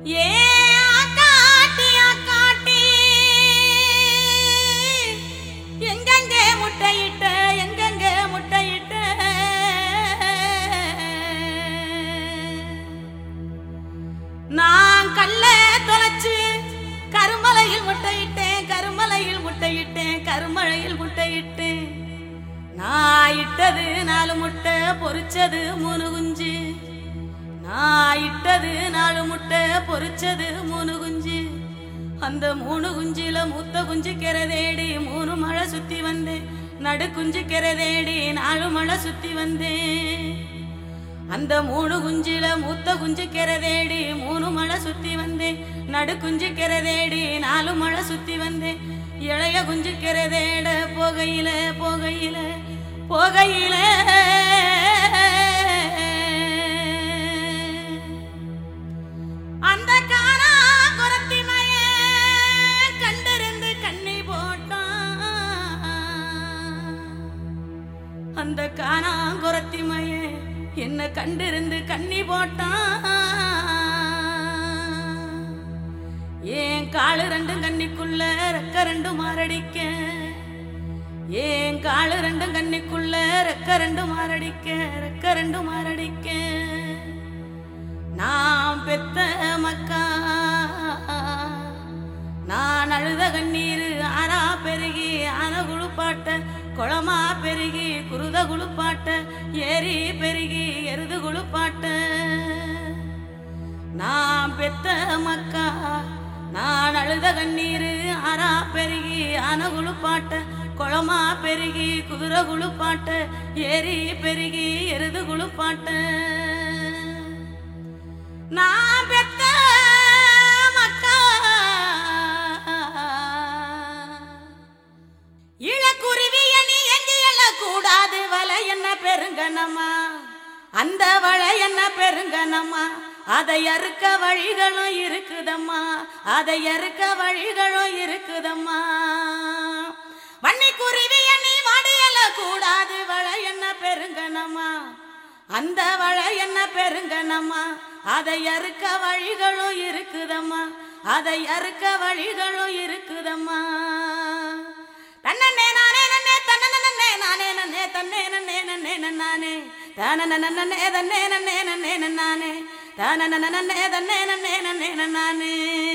ஏ ஆக்காட்டி ஆக்காட்டி எங்கெங்க முட்டையிட்ட எங்கெங்க முட்டையிட்ட நான் கல்ல தொலைச்சு கருமலையில் முட்டையிட்டேன் கருமலையில் முட்டையிட்டேன் கருமலையில் முட்டையிட்டேன் நான் இட்டது நாலு முட்டை பொரிச்சது மூணு குஞ்சு நான் இட்டது நாலு முட்டை பொரிச்சது மூணு குஞ்சு அந்த மூணு குஞ்சில மூத்த குஞ்சு தேடி மூணு மழை சுத்தி வந்தேன் நடு குஞ்சு தேடி நாலு மழை சுத்தி வந்தேன் அந்த மூணு குஞ்சில மூத்த குஞ்சு தேடி மூணு மழை சுத்தி வந்தேன் நடு குஞ்சு தேடி நாலு மழை சுத்தி வந்தேன் இளைய குஞ்சு தேட போகையில போகையில போகையில அந்த காணா குரத்தி மயன் கண்டிருந்து கண்ணி போட்டான் அந்த காணா குரத்தி மயன் என்ன கண்டிருந்து கண்ணி போட்டான் ஏன் காலு ரெண்டும் கண்ணிக்குள்ள ரெக்க ரெண்டும் மாரடிக்க ஏன் காலு ரெண்டும் கண்ணிக்குள்ள ரெக்க ரெண்டும் மாரடிக்க ரெக்க ரெண்டும் மாரடிக்க நான் பெத்த மக்கா நான் அழுத கண்ணீர் ஆனா பெருகி ஆன குழுப்பாட்ட குளமா பெருகி குருத குழுப்பாட்ட ஏரி பெருகி எருது குழுப்பாட்ட நான் பெத்த மக்கா நான் அழுத கண்ணீர் ஆறா பெருகி ஆன குழுப்பாட்ட குளமா பெருகி குதிரை குழுப்பாட்ட ஏரி பெருகி எருது குழுப்பாட்ட நான் பெத்த மக்கா இளக்குருவிய நீ எங்கு எழக்கூடாது வலை என்ன பெருங்கனமா அந்த வலை என்ன பெருங்கனமா அதை அறுக்க வழிகளும் இருக்குதம்மா அதை அறுக்க வழிகளும் இருக்குதம்மா வன்னி குருவிய நீ வடியல கூடாது வலை என்ன பெருங்கனமா அந்த வலை என்ன பெருங்கனமா அதை அறுக்க வழிகளும் இருக்குதம்மா அதை அறுக்க வழிகளும் இருக்குதம்மா தன்னே நானே நன்னே தன்னே நன்னே நானே நன்னே தன்னே நன்னே நன்னே நன்னானே தான நன்னே தன்னே நன்னே நன்னே நன்னானே தான நன்னே தன்னே நன்னே நன்னே நன்னானே